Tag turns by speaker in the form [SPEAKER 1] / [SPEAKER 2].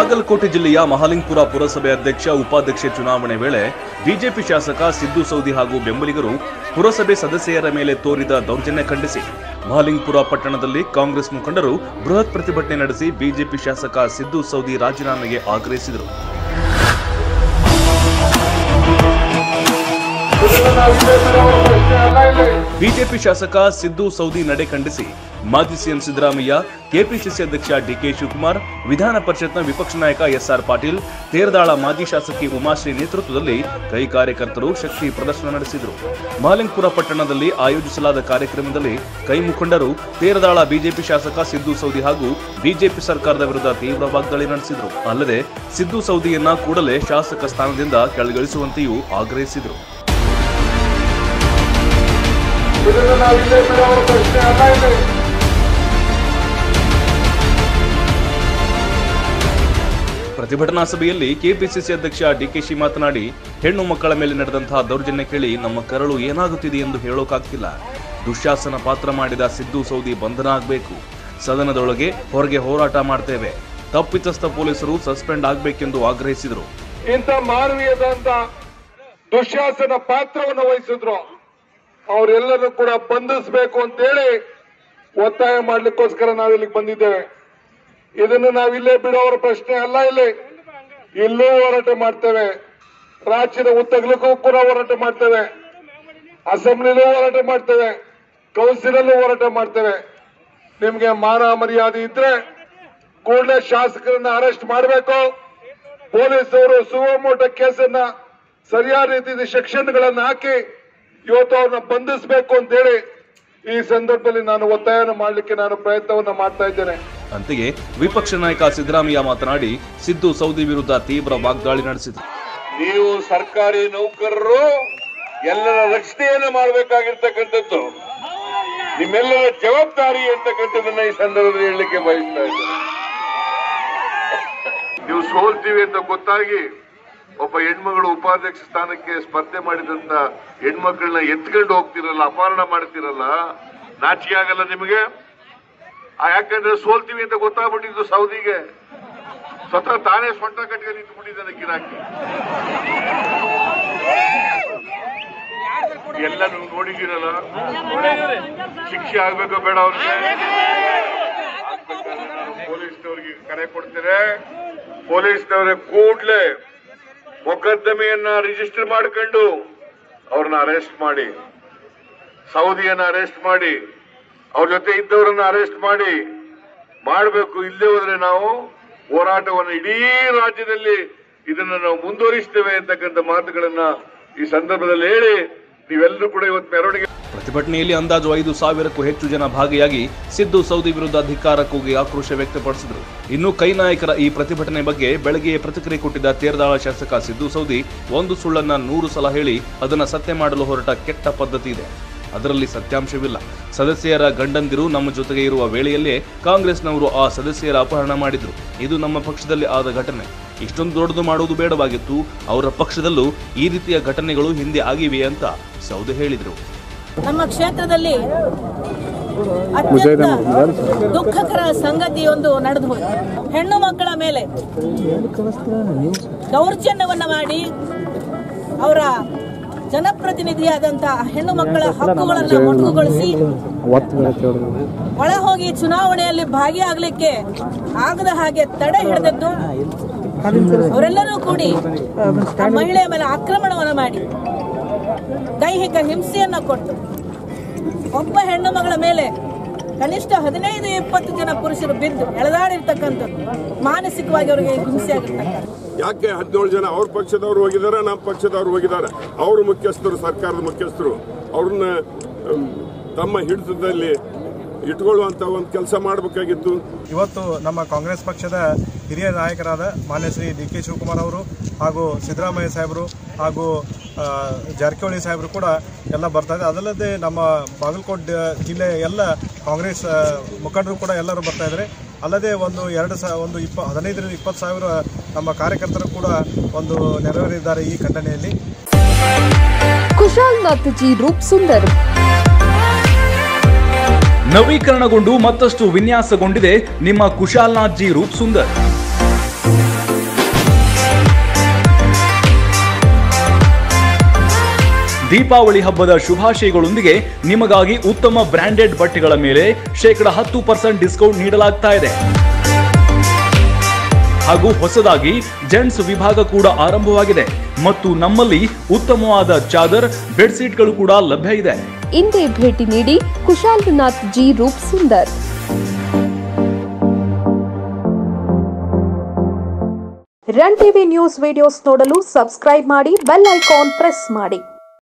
[SPEAKER 1] ಬಾಗಲಕೋಟೆ ಜಿಲ್ಲೆಯ ಮಹಾಲಿಂಗ್ಪುರ ಪುರಸಭೆ ಅಧ್ಯಕ್ಷ ಉಪಾಧ್ಯಕ್ಷೆ ಚುನಾವಣೆ ವೇಳೆ ಬಿಜೆಪಿ ಶಾಸಕ ಸಿದ್ದು ಸೌದಿ ಹಾಗೂ ಬೆಂಬಲಿಗರು ಪುರಸಭೆ ಸದಸ್ಯರ ಮೇಲೆ ತೋರಿದ ದೌರ್ಜನ್ಯ ಖಂಡಿಸಿ ಮಹಾಲಿಂಗ್ಪುರ ಪಟ್ಟಣದಲ್ಲಿ ಕಾಂಗ್ರೆಸ್ ಮುಖಂಡರು ಬೃಹತ್ ಪ್ರತಿಭಟನೆ ನಡೆಸಿ ಬಿಜೆಪಿ ಶಾಸಕ ಸಿದ್ದು ಸೌದಿ ರಾಜೀನಾಮೆಗೆ ಆಗ್ರಹಿಸಿದರು ಬಿಜೆಪಿ ಶಾಸಕ ಸಿದ್ದು ಸೌದಿ ನಡೆ ಖಂಡಿಸಿ ಮಾಜಿ ಸಿಎಂ ಸಿದ್ದರಾಮಯ್ಯ ಕೆಪಿಸಿಸಿ ಅಧ್ಯಕ್ಷ ಡಿಕೆ ಶಿವಕುಮಾರ್ ವಿಧಾನ ಪರಿಷತ್ನ ವಿಪಕ್ಷ ನಾಯಕ ಎಸ್ಆರ್ ಪಾಟೀಲ್ ತೇರದಾಳ ಮಾಜಿ ಶಾಸಕಿ ಉಮಾಶ್ರೀ ನೇತೃತ್ವದಲ್ಲಿ ಕೈ ಕಾರ್ಯಕರ್ತರು ಶಕ್ತಿ ಪ್ರದರ್ಶನ ನಡೆಸಿದರು ಮಹಾಲಿಂಗ್ಪುರ ಪಟ್ಟಣದಲ್ಲಿ ಆಯೋಜಿಸಲಾದ ಕಾರ್ಯಕ್ರಮದಲ್ಲಿ ಕೈ ಮುಖಂಡರು ತೇರದಾಳ ಬಿಜೆಪಿ ಶಾಸಕ ಸಿದ್ದು ಸೌದಿ ಹಾಗೂ ಬಿಜೆಪಿ ಸರ್ಕಾರದ ವಿರುದ್ಧ ತೀವ್ರ ವಾಗ್ದಾಳಿ ನಡೆಸಿದರು ಅಲ್ಲದೆ ಸಿದ್ದು ಸೌದಿಯನ್ನ ಕೂಡಲೇ ಶಾಸಕ ಸ್ಥಾನದಿಂದ ಕೆಳಗಿಳಿಸುವಂತೆಯೂ ಆಗ್ರಹಿಸಿದರು
[SPEAKER 2] ಇದನ್ನು ನಾವು ಇಲ್ಲೇ ಬಿಡುವ ಪ್ರಶ್ನೆ ಅಲ್ಲ ಇದೆ
[SPEAKER 1] ಪ್ರತಿಭಟನಾ ಸಭೆಯಲ್ಲಿ ಕೆಪಿಸಿಸಿ ಅಧ್ಯಕ್ಷ ಡಿಕೆಶಿ ಮಾತನಾಡಿ ಹೆಣ್ಣು ಮಕ್ಕಳ ಮೇಲೆ ನಡೆದಂತಹ ದೌರ್ಜನ್ಯ ಕೇಳಿ ನಮ್ಮ ಕರಳು ಏನಾಗುತ್ತಿದೆ ಎಂದು ಹೇಳೋಕಾಗ್ತಿಲ್ಲ ದುಶ್ಯಾಸನ ಪಾತ್ರ ಮಾಡಿದ ಸಿದ್ದು ಸೌದಿ ಬಂಧನ ಆಗಬೇಕು ಸದನದೊಳಗೆ ಹೊರಗೆ ಹೋರಾಟ ಮಾಡ್ತೇವೆ ತಪ್ಪಿತಸ್ಥ ಪೊಲೀಸರು ಸಸ್ಪೆಂಡ್ ಆಗಬೇಕೆಂದು ಆಗ್ರಹಿಸಿದರು
[SPEAKER 2] ಇಂಥ ಮಾನವೀಯದಂತ ದುಶ್ಯಾಸನ ಪಾತ್ರವನ್ನು ವಹಿಸಿದ್ರು ಅವರೆಲ್ಲರೂ ಕೂಡ ಬಂಧಿಸಬೇಕು ಅಂತೇಳಿ ಒತ್ತಾಯ ಮಾಡ್ಲಿಕ್ಕೋಸ್ಕರ ನಾವಿಲ್ಲಿಗೆ ಬಂದಿದ್ದೇವೆ ಇದನ್ನು ನಾವಿಲ್ಲೇ ಬಿಡೋರ ಪ್ರಶ್ನೆ ಅಲ್ಲ ಇಲ್ಲಿ ಇಲ್ಲೂ ಹೋರಾಟ ಮಾಡ್ತೇವೆ ರಾಜ್ಯದ ಉದ್ದಗಲಕ್ಕೂ ಕೂಡ ಹೋರಾಟ ಮಾಡ್ತೇವೆ ಅಸೆಂಬ್ಲಿಲೂ ಹೋರಾಟ ಮಾಡ್ತೇವೆ ಕೌನ್ಸಿಲಲ್ಲೂ ಹೋರಾಟ ಮಾಡ್ತೇವೆ ನಿಮ್ಗೆ ಮಾನ ಮರ್ಯಾದೆ ಇದ್ರೆ ಕೂಡಲೇ ಶಾಸಕರನ್ನ ಅರೆಸ್ಟ್ ಮಾಡಬೇಕು ಪೊಲೀಸರು ಸುವಮೋಟ ಕೇಸನ್ನ ಸರಿಯಾದ ರೀತಿಯ ಸೆಕ್ಷನ್ಗಳನ್ನ ಹಾಕಿ ಇವತ್ತು ಅವ್ರನ್ನ ಬಂಧಿಸಬೇಕು ಅಂತೇಳಿ ಈ ಸಂದರ್ಭದಲ್ಲಿ ನಾನು ಒತ್ತಾಯನ ಮಾಡಲಿಕ್ಕೆ ನಾನು ಪ್ರಯತ್ನವನ್ನ ಮಾಡ್ತಾ ಇದ್ದೇನೆ
[SPEAKER 1] ಅಂತೆಯೇ ವಿಪಕ್ಷ ನಾಯಕ ಸಿದ್ದರಾಮಯ್ಯ ಮಾತನಾಡಿ ಸಿದ್ದು ಸೌದಿ ವಿರುದ್ಧ ತೀವ್ರ ವಾಗ್ದಾಳಿ ನಡೆಸಿದರು
[SPEAKER 2] ನೀವು ಸರ್ಕಾರಿ ನೌಕರರು ಎಲ್ಲರ ರಕ್ಷಣೆಯನ್ನು ಮಾಡಬೇಕಾಗಿರ್ತಕ್ಕಂಥದ್ದು ನಿಮ್ಮೆಲ್ಲರ ಜವಾಬ್ದಾರಿ ಅಂತಕ್ಕಂಥದ್ದನ್ನ ಈ ಸಂದರ್ಭದಲ್ಲಿ ಹೇಳಲಿಕ್ಕೆ ಬಯಸ್ತಾ ಇದ್ದೇನೆ ನೀವು ಸೋಲ್ತೀವಿ ಅಂತ ಗೊತ್ತಾಗಿ ಒಬ್ಬ ಹೆಣ್ಮಗಳು ಉಪಾಧ್ಯಕ್ಷ ಸ್ಥಾನಕ್ಕೆ ಸ್ಪರ್ಧೆ ಮಾಡಿದಂತ ಹೆಣ್ಮಕ್ಳನ್ನ ಎತ್ಕೊಂಡು ಹೋಗ್ತಿರಲ್ಲ ಅಪಹರಣ ಮಾಡ್ತಿರಲ್ಲ ನಾಚಿಕೆ ಆಗಲ್ಲ ನಿಮಗೆ ಆ ಯಾಕಂದ್ರೆ ಸೋಲ್ತೀವಿ ಅಂತ ಗೊತ್ತಾಗ್ಬಿಟ್ಟಿದ್ದು ಸೌದಿಗೆ ಸ್ವತಃ ತಾನೇ ಸೊಂಟ ಕಟ್ಕೊಂಡು ನಿಂತ್ಬಿಟ್ಟಿದ್ದಾನೆ ಗಿರಾಕಿ ಎಲ್ಲ ನೀವು ನೋಡಿದ್ದೀರಲ್ಲ ಶಿಕ್ಷೆ ಆಗ್ಬೇಕೋ ಬೇಡ ಅವ್ರಿಗೆ ಆಗ್ಬೇಕಾದ್ರೆ ನಾನು ಪೊಲೀಸ್ನವ್ರಿಗೆ ಕರೆ ಕೊಡ್ತೇನೆ ಪೊಲೀಸ್ನವರೇ ಕೂಡ್ಲೆ ಮೊಕದ್ದಮೆಯನ್ನ ರಿಜಿಸ್ಟರ್ ಮಾಡ್ಕೊಂಡು ಅವ್ರನ್ನ ಅರೆಸ್ಟ್ ಮಾಡಿ ಸೌದಿಯನ್ನ ಅರೆಸ್ಟ್ ಮಾಡಿ ಅವ್ರ ಜೊತೆ ಇದ್ದವರನ್ನ ಅರೆಸ್ಟ್ ಮಾಡಿ ಮಾಡಬೇಕು ಇಲ್ಲದೆ ಹೋದ್ರೆ ನಾವು ಹೋರಾಟವನ್ನು ಇಡೀ ರಾಜ್ಯದಲ್ಲಿ ಇದನ್ನ ನಾವು ಮುಂದುವರಿಸ್ತೇವೆ ಅಂತಕ್ಕಂಥ ಮಾತುಗಳನ್ನ ಈ ಸಂದರ್ಭದಲ್ಲಿ ಹೇಳಿ ನೀವೆಲ್ಲರೂ ಕೂಡ ಇವತ್ತು ಮೆರವಣಿಗೆ
[SPEAKER 1] ಪ್ರತಿಭಟನೆಯಲ್ಲಿ ಅಂದಾಜು ಐದು ಸಾವಿರಕ್ಕೂ ಹೆಚ್ಚು ಜನ ಭಾಗಿಯಾಗಿ ಸಿದ್ದು ಸೌದಿ ವಿರುದ್ಧ ಧಿಕ್ಕಾರ ಕೂಗಿ ಆಕ್ರೋಶ ವ್ಯಕ್ತಪಡಿಸಿದರು ಇನ್ನು ಕೈ ನಾಯಕರ ಈ ಪ್ರತಿಭಟನೆ ಬಗ್ಗೆ ಬೆಳಗ್ಗೆ ಪ್ರತಿಕ್ರಿಯೆ ಕೊಟ್ಟಿದ್ದ ತೇರದಾಳ ಶಾಸಕ ಸಿದ್ದು ಸೌದಿ ಒಂದು ಸುಳ್ಳನ್ನ ನೂರು ಸಲ ಹೇಳಿ ಅದನ್ನ ಸತ್ಯ ಮಾಡಲು ಹೊರಟ ಕೆಟ್ಟ ಪದ್ಧತಿ ಇದೆ ಅದರಲ್ಲಿ ಸತ್ಯಾಂಶವಿಲ್ಲ ಸದಸ್ಯರ ಗಂಡಂದಿರು ನಮ್ಮ ಜೊತೆಗೆ ಇರುವ ವೇಳೆಯಲ್ಲೇ ಕಾಂಗ್ರೆಸ್ನವರು ಆ ಸದಸ್ಯರ ಅಪಹರಣ ಮಾಡಿದ್ರು ಇದು ನಮ್ಮ ಪಕ್ಷದಲ್ಲಿ ಆದ ಘಟನೆ ಇಷ್ಟೊಂದು ದೊಡ್ಡದು ಮಾಡುವುದು ಬೇಡವಾಗಿತ್ತು ಅವರ ಪಕ್ಷದಲ್ಲೂ ಈ ರೀತಿಯ ಘಟನೆಗಳು ಹಿಂದೆ ಆಗಿವೆ ಅಂತ ಸೌದಿ ಹೇಳಿದರು
[SPEAKER 3] ನಮ್ಮ ಕ್ಷೇತ್ರದಲ್ಲಿ ಅತ್ಯಂತ ದುಃಖಕರ ಸಂಗತಿ ಒಂದು ನಡೆದು ಹೋಯಿತು ಹೆಣ್ಣು ಮಕ್ಕಳ ಮೇಲೆ ದೌರ್ಜನ್ಯವನ್ನ ಮಾಡಿ ಅವರ ಜನಪ್ರತಿನಿಧಿಯಾದಂತಹ ಹೆಣ್ಣು ಮಕ್ಕಳ ಹಕ್ಕುಗಳನ್ನ ಮೊಟಕುಗೊಳಿಸಿ ಒಳ ಹೋಗಿ ಚುನಾವಣೆಯಲ್ಲಿ ಭಾಗಿಯಾಗಲಿಕ್ಕೆ ಆಗದ ಹಾಗೆ ತಡೆ ಹಿಡಿದದ್ದು ಅವರೆಲ್ಲರೂ ಕೂಡಿ ಆ ಮಹಿಳೆಯ ಮೇಲೆ ಆಕ್ರಮಣವನ್ನು ಮಾಡಿ ದೈಹಿಕ ಹಿಂಸೆಯನ್ನ ಕೊಟ್ಟು ಒಬ್ಬ ಹೆಣ್ಣು ಮಗಳ ಮೇಲೆ ಕನಿಷ್ಠ ಹದಿನೈದು ಇಪ್ಪತ್ತು ಜನ ಪುರುಷರು ಬಿದ್ದು ಎಳೆದಾಡಿರ್ತಕ್ಕಂಥದ್ದು ಮಾನಸಿಕವಾಗಿ ಅವರಿಗೆ ಹಿಂಸೆ ಆಗಿರ್ತಕ್ಕಂಥ
[SPEAKER 4] ಯಾಕೆ ಹದಿನೇಳು ಜನ ಅವ್ರ ಪಕ್ಷದವ್ರು ಹೋಗಿದ್ದಾರೆ ನಮ್ಮ ಪಕ್ಷದವ್ರು ಹೋಗಿದ್ದಾರೆ ಅವರು ಮುಖ್ಯಸ್ಥರು ಸರ್ಕಾರದ ಮುಖ್ಯಸ್ಥರು ಅವ್ರನ್ನ ಅಮ್, ತಮ್ಮ ಹಿಡಿತದಲ್ಲಿ ಇಟ್ಕೊಳ್ಳುವಂತ ಒಂದು ಕೆಲಸ ಮಾಡಬೇಕಾಗಿತ್ತು
[SPEAKER 5] ಇವತ್ತು ನಮ್ಮ ಕಾಂಗ್ರೆಸ್ ಪಕ್ಷದ ಹಿರಿಯ ನಾಯಕರಾದ ಮಾನ್ಯ ಶ್ರೀ ಡಿ ಕೆ ಶಿವಕುಮಾರ್ ಅವರು ಹಾಗೂ ಸಿದ್ದರಾಮಯ್ಯ ಸಾಹೇಬರು ಹಾಗೂ ಆ, ಜಾರಕಿಹೊಳಿ ಸಾಹೇಬರು ಕೂಡ ಎಲ್ಲ ಬರ್ತಾ ಇದ್ದಾರೆ ಅದಲ್ಲದೆ ನಮ್ಮ ಬಾಗಲಕೋಟೆ ಜಿಲ್ಲೆಯ ಎಲ್ಲ ಕಾಂಗ್ರೆಸ್ ಆ, ಮುಖಂಡರು ಕೂಡ ಎಲ್ಲರೂ ಬರ್ತಾ ಇದ್ದಾರೆ ಅಲ್ಲದೆ ಒಂದು ಎರಡು ಸಾ ಒಂದು ಇಪ್ಪ ಹದಿನೈದರಿಂದ ಇಪ್ಪತ್ತು ಸಾವಿರ ನಮ್ಮ ಕಾರ್ಯಕರ್ತರು ಕೂಡ ಒಂದು ನೆರವೇರಿದ್ದಾರೆ ಈ ಖಂಡನೆಯಲ್ಲಿ
[SPEAKER 6] ಕುಶಾಲ್ನಾಥ್ ಜಿ ರೂಪ್ ಸುಂದರ್
[SPEAKER 1] ನವೀಕರಣಗೊಂಡು ಮತ್ತಷ್ಟು ವಿನ್ಯಾಸಗೊಂಡಿದೆ ನಿಮ್ಮ ಕುಶಾಲ್ನಾಥ್ ಜಿ ರೂಪ್ ಸುಂದರ್ ದೀಪಾವಳಿ ಹಬ್ಬದ ಶುಭಾಶಯಗಳೊಂದಿಗೆ ನಿಮಗಾಗಿ ಉತ್ತಮ ಬ್ರಾಂಡೆಡ್ ಬಟ್ಟೆಗಳ ಮೇಲೆ ಶೇಕಡ ಹತ್ತು ಪರ್ಸೆಂಟ್ ಡಿಸ್ಕೌಂಟ್ ನೀಡಲಾಗ್ತಾ ಇದೆ ಹಾಗೂ ಹೊಸದಾಗಿ ಜೆಂಟ್ಸ್ ವಿಭಾಗ ಕೂಡ ಆರಂಭವಾಗಿದೆ ಮತ್ತು ನಮ್ಮಲ್ಲಿ ಉತ್ತಮವಾದ ಚಾದರ್ ಬೆಡ್ಶೀಟ್ಗಳು ಕೂಡ ಲಭ್ಯ ಇದೆ
[SPEAKER 6] ಇಂದೇ ಭೇಟಿ ನೀಡಿ Kushalnath G Roop Sundar
[SPEAKER 7] run TV news videos ನೋಡಲು ಸಬ್ಸ್ಕ್ರೈಬ್ ಮಾಡಿ ಬೆಲ್ ಐಕಾನ್ ಪ್ರೆಸ್ ಮಾಡಿ